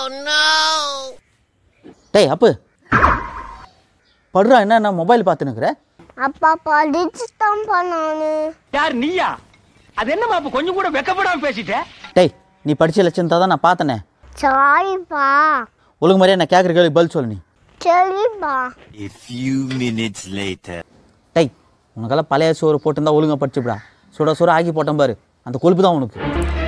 டேய் அப்பு படுறா என்ன என்ன மொபைல் பார்த்துனுக்குற அப்பா படிச்சு தான் பண்ணானு யார் நீயா அது என்னமா அப்ப கொஞ்சம் கூட வெக்கப்படாம பேசிட்ட டேய் நீ படிச்ச லட்சம் தான் நான் பார்த்தனே சாரிப்பா ஒழுங்கு மாதிரியே நான் கேட்குற கேள்வி பதில் சொல்லு நீ சரிப்பா A few minutes later. டேய் உனக்கெல்லாம் பழைய சோறு போட்டிருந்தா ஒழுங்கா படிச்சுப்படா சுட சுட ஆக்கி போட்டேன் பாரு அந்த கொழுப்பு தான் உனக்கு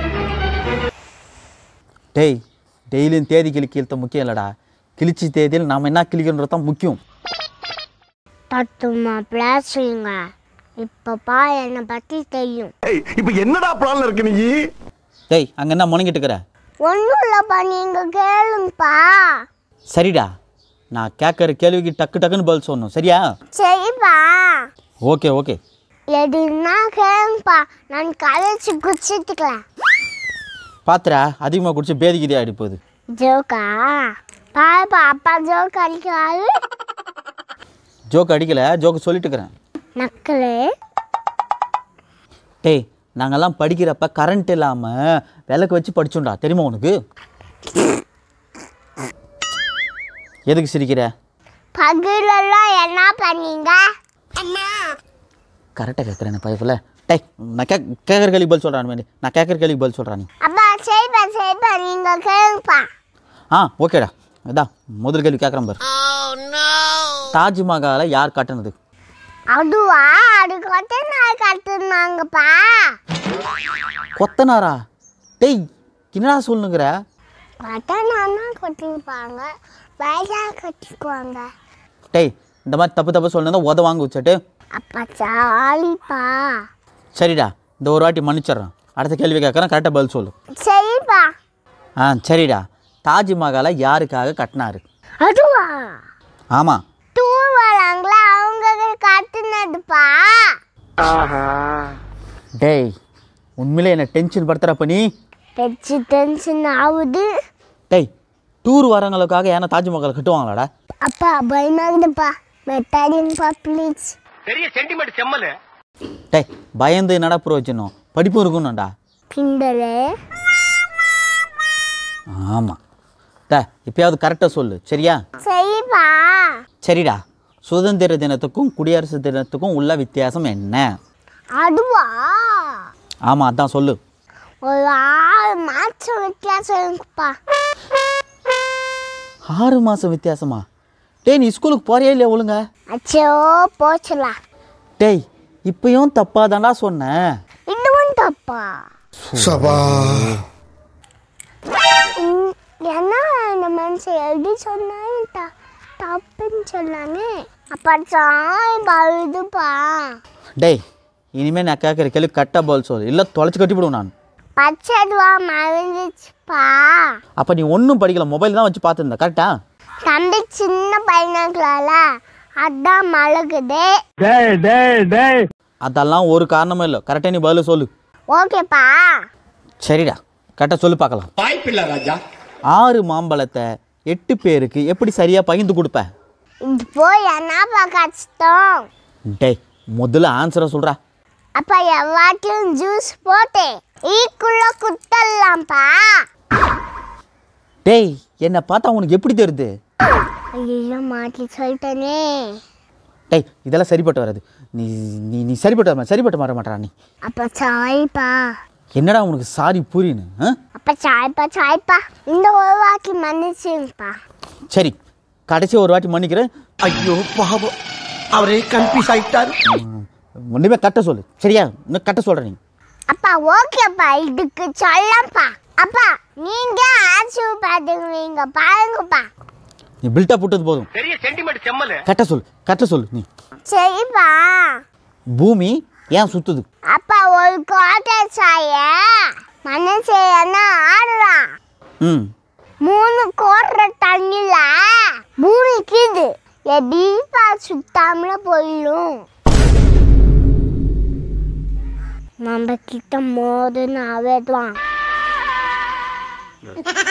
டேய் டெய்லியும் தேதி கிழிக்கிறது முக்கியம் இல்லைடா கிழிச்சி தேதியில் நாம் என்ன கிழிக்கன்றது தான் முக்கியம் தத்துமா பேசுங்க இப்பப்பா என்னை பத்தி தெரியும் இப்ப என்னடா பிளான்ல இருக்கு நீ டேய் அங்கே என்ன முணங்கிட்டு இருக்கிற ஒன்றும் இல்லைப்பா நீங்க கேளுங்கப்பா சரிடா நான் கேட்குற கேள்விக்கு டக்கு டக்குன்னு பதில் சொல்லணும் சரியா சரிப்பா ஓகே ஓகே எதுனா கேளுங்கப்பா நான் கலைச்சு குடிச்சிட்டுக்கலாம் பாத்துடா அதிகமாக குடிச்சு பேதிக்கிதே ஆகிடு போகுது ஜோக்கா பாருப்பா அப்பா ஜோக் அடிக்கிறாரு ஜோக் அடிக்கலை ஜோக்கு சொல்லிட்டு இருக்கிறேன் நக்கலு டேய் நாங்கெல்லாம் படிக்கிறப்ப கரண்ட் இல்லாமல் விளக்கு வச்சு படிச்சோம்டா தெரியுமா உனக்கு எதுக்கு சிரிக்கிற பகலெல்லாம் என்ன பண்ணீங்க கரெக்டாக கேட்குறேன் பைப்பில் டேய் நான் கே கேட்குற கேள்வி பதில் சொல்கிறான் வேண்டி நான் கேட்குற கேள்வி பதில் சொல்கிறான் நீ அப்பா சரிப்பா சரிப்பா நீங்க கேளுங்கப்பா ஆ ஓகேடா இதான் முதல் கேள்வி கேட்குறேன் பாரு தாஜ்மஹாலை யார் கட்டினது அதுவா அது கொத்த நாள் கட்டுனாங்கப்பா கொத்தனாரா டேய் என்னடா சொல்லுங்கிற கொத்த நாள் தான் கட்டிருப்பாங்க வயசா கட்டிக்குவாங்க டேய் இந்த மாதிரி தப்பு தப்பு சொல்லணும் உத வாங்க வச்சுட்டு அப்பா சாலிப்பா சரிடா இந்த ஒரு வாட்டி மன்னிச்சிட்றேன் அடுத்த கேள்வி கேட்குறேன் கரெக்டாக பதில் சொல்லு சரிப்பா ஆ சரிடா தாஜ்மஹாலை யாருக்காக கட்டினாரு அதுவா ஆமாம் டூர் வராங்களா அவங்க கட்டுனதுப்பா டேய் உண்மையிலே என்ன டென்ஷன் படுத்துறப்ப நீ பெச்சு டென்ஷன் ஆகுது டேய் டூர் வரவங்களுக்காக ஏன்னா தாஜ்மஹாலை கட்டுவாங்களாடா அப்பா பயமாகுதுப்பா மெட்டாடிங்கப்பா ப்ளீஸ் பெரிய சென்டிமெண்ட் செம்மலு டேய் பயந்து என்னடா பிரயோஜனம் படிப்பு இருக்கணும்டா கிண்டலு ஆமாம் டே இப்பயாவது கரெக்டாக சொல்லு சரியா சரிப்பா சரிடா சுதந்திர தினத்துக்கும் குடியரசு தினத்துக்கும் உள்ள வித்தியாசம் என்ன அதுவா ஆமாம் அதான் சொல்லு ஒரு ஆறு மாசம் வித்தியாசம் இருக்குப்பா ஆறு மாதம் வித்தியாசமா டேய் நீ ஸ்கூலுக்கு போறியா இல்லையா ஒழுங்க அச்சோ போச்சுலா டேய் இப்பயும் தப்பாக தான்டா சொன்னேன் இதுவும் தப்பா சபா ம், என்ன இந்த மனுஷன் எப்படி சொன்னாலும் த தப்புன்னு சொல்லாமே அப்பா சாய் பழுதுப்பா டேய் இனிமேல் நான் கேட்குற கேள்வி கரெக்டாக பதில் சொல்லு இல்லை தொலைச்சி கட்டிவிடுவேன் நான் பச்சைதுவா மறந்துச்சுப்பா அப்போ நீ ஒன்றும் படிக்கல மொபைல் தான் வச்சு பார்த்துருந்த கரெக்டா தம்பி சின்ன பையனாக்கலால அதான் மழகுது டேய் டேய் டேய் அதெல்லாம் ஒரு காரணமும் இல்லை கரெக்டாக நீ பதில் சொல்லு ஓகேப்பா சரிடா கரெக்டாக சொல்லி பார்க்கலாம் வாய்ப்பில்லை ராஜா ஆறு மாம்பழத்தை எட்டு பேருக்கு எப்படி சரியாக பகிர்ந்து கொடுப்ப இது போய் என்னப்பா கஷ்டம் டேய் முதல்ல ஆன்சரை சொல்கிறா அப்பா எல்லாத்தையும் ஜூஸ் போட்டு ஈக்குள்ள குத்தலாம்ப்பா டேய் என்னை பார்த்தா உனக்கு எப்படி தெரியுது ஐயோ மாட்டி சொல்லிட்டேனே டேய் இதெல்லாம் சரிப்பட்டு வராது நீ நீ நீ சரிப்பட்டு வர சரிப்பட்டு வர மாட்டா நீ அப்பா சாய்ப்பா என்னடா உனக்கு சாரி புரியுன்னு ஆ அப்பா சாய்ப்பா சாய்ப்பா இந்த ஒரு வாக்கி மன்னிச்சுங்கப்பா சரி கடைசி ஒரு வாட்டி மன்னிக்கிறேன் ஐயோ பாவம் அவரே கன்ஃபியூஸ் ஆயிட்டாரு ஒன்றுமே கட்ட சொல்லு சரியா இன்னும் கட்ட சொல்கிறேன் நீ அப்பா ஓகேப்பா இதுக்கு சொல்லப்பா அப்பா நீங்க ஆச்சு பாத்துக்குவீங்க பாருங்கப்பா நீ பில்ட்டாக போட்டது போதும் பெரிய சென்டிமெண்ட் செம்மலு கட்ட சொல்லு கட்ட சொல்லு நீ சரிப்பா பூமி ஏன் சுத்துது அப்பா ஒரு கோட்டை சாய மனசு என்ன ஆடுறான் ம் மூணு கோட்டை தண்ணில மூணு கீது எப்படிப்பா சுத்தாமல போயிடும் நம்ம கிட்ட மோதுன்னு அவேதுவான்